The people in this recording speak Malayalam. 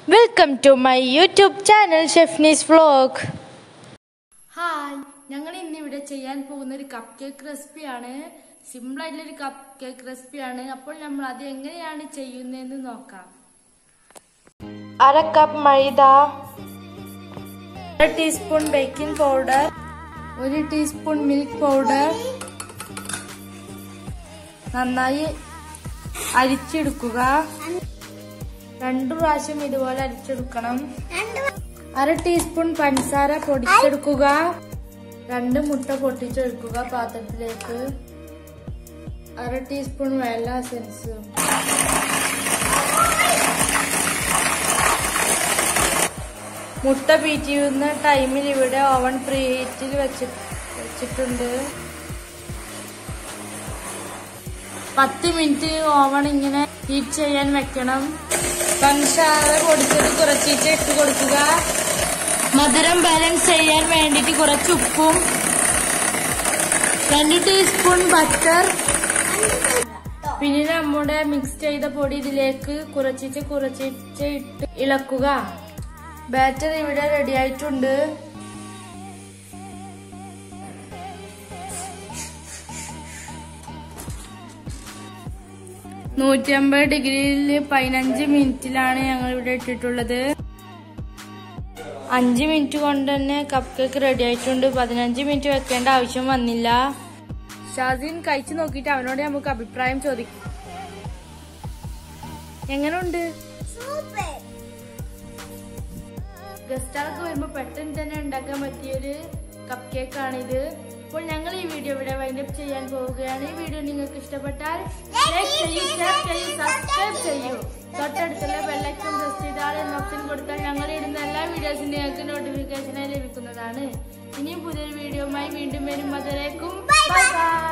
welcome to my YouTube channel ഷെഫ്നീസ് വ്ലോഗ് ഹായ് ഞങ്ങൾ ഇന്ന് ഇവിടെ ചെയ്യാൻ പോകുന്ന ഒരു കപ്പ് കേക്ക് റെസിപ്പിയാണ് സിമ്പിൾ ആയിട്ടുള്ള ഒരു കപ്പ് കേക്ക് റെസിപ്പിയാണ് അപ്പോൾ നമ്മൾ അത് എങ്ങനെയാണ് ചെയ്യുന്നതെന്ന് നോക്കാം അര കപ്പ് മൈദ അര ടീസ്പൂൺ ബേക്കിംഗ് പൗഡർ ഒരു ടീസ്പൂൺ മിൽക്ക് പൗഡർ നന്നായി അരിച്ചെടുക്കുക രണ്ടു പ്രാവശ്യം ഇതുപോലെ അരിച്ചെടുക്കണം അര ടീസ്പൂൺ പഞ്ചസാര പൊടിച്ചെടുക്കുക രണ്ട് മുട്ട പൊട്ടിച്ചെടുക്കുക പാത്രത്തിലേക്ക് അര ടീസ്പൂൺ വെള്ള സെൻസ് മുട്ട ബീറ്റ് ചെയ്യുന്ന ടൈമിൽ ഇവിടെ ഓവൻ പ്രീ ഹീറ്റിൽ വെച്ച് വെച്ചിട്ടുണ്ട് പത്ത് മിനിറ്റ് ഓവൺ ഇങ്ങനെ ഹീറ്റ് ചെയ്യാൻ വെക്കണം പഞ്ചസാര പൊടിച്ചത് കുറച്ചിട്ട് ഇട്ട് കൊടുക്കുക മധുരം ബാലൻസ് ചെയ്യാൻ വേണ്ടിയിട്ട് കുറച്ച് ഉപ്പും രണ്ട് ടീസ്പൂൺ ബട്ടർ പിന്നെ നമ്മുടെ മിക്സ് ചെയ്ത പൊടി ഇതിലേക്ക് കുറച്ചിട്ട് കുറച്ചിട്ട് ഇട്ട് ഇളക്കുക ബാറ്റർ ഇവിടെ റെഡി ആയിട്ടുണ്ട് നൂറ്റി അമ്പത് ഡിഗ്രിയിൽ പതിനഞ്ച് മിനിറ്റിലാണ് ഞങ്ങൾ ഇവിടെ ഇട്ടിട്ടുള്ളത് അഞ്ച് മിനിറ്റ് കൊണ്ട് തന്നെ കപ്പ് കേക്ക് റെഡി ആയിട്ടുണ്ട് പതിനഞ്ച് മിനിറ്റ് വെക്കേണ്ട ആവശ്യം വന്നില്ല ഷാസിൻ കഴിച്ചു നോക്കിയിട്ട് അവനോട് നമുക്ക് അഭിപ്രായം ചോദിക്കും എങ്ങനെയുണ്ട് ഗസ്റ്റുകൾക്ക് വരുമ്പോൾ പെട്ടെന്ന് തന്നെ ഉണ്ടാക്കാൻ പറ്റിയൊരു കപ്പ് കേക്ക് ആണിത് അപ്പോൾ ഞങ്ങൾ ഈ വീഡിയോ ഇവിടെ വൈൻഡപ്പ് ചെയ്യാൻ പോവുകയാണ് ഈ വീഡിയോ നിങ്ങൾക്ക് ഇഷ്ടപ്പെട്ടാൽ ലൈക്ക് ചെയ്യൂ ഷെയർ ചെയ്യൂ സബ്സ്ക്രൈബ് ചെയ്യൂ തൊട്ടടുത്തുള്ള ബെല്ലൈക്കൺ പ്രസ് ചെയ്താൽ എന്ന ഓപ്ഷൻ കൊടുത്താൽ ഞങ്ങൾ ഇടുന്ന എല്ലാ വീഡിയോസും നിങ്ങൾക്ക് നോട്ടിഫിക്കേഷനായി ലഭിക്കുന്നതാണ് ഇനിയും പുതിയൊരു വീഡിയോയുമായി വീണ്ടും വരും അതിലേക്കും ബൈ ബൈ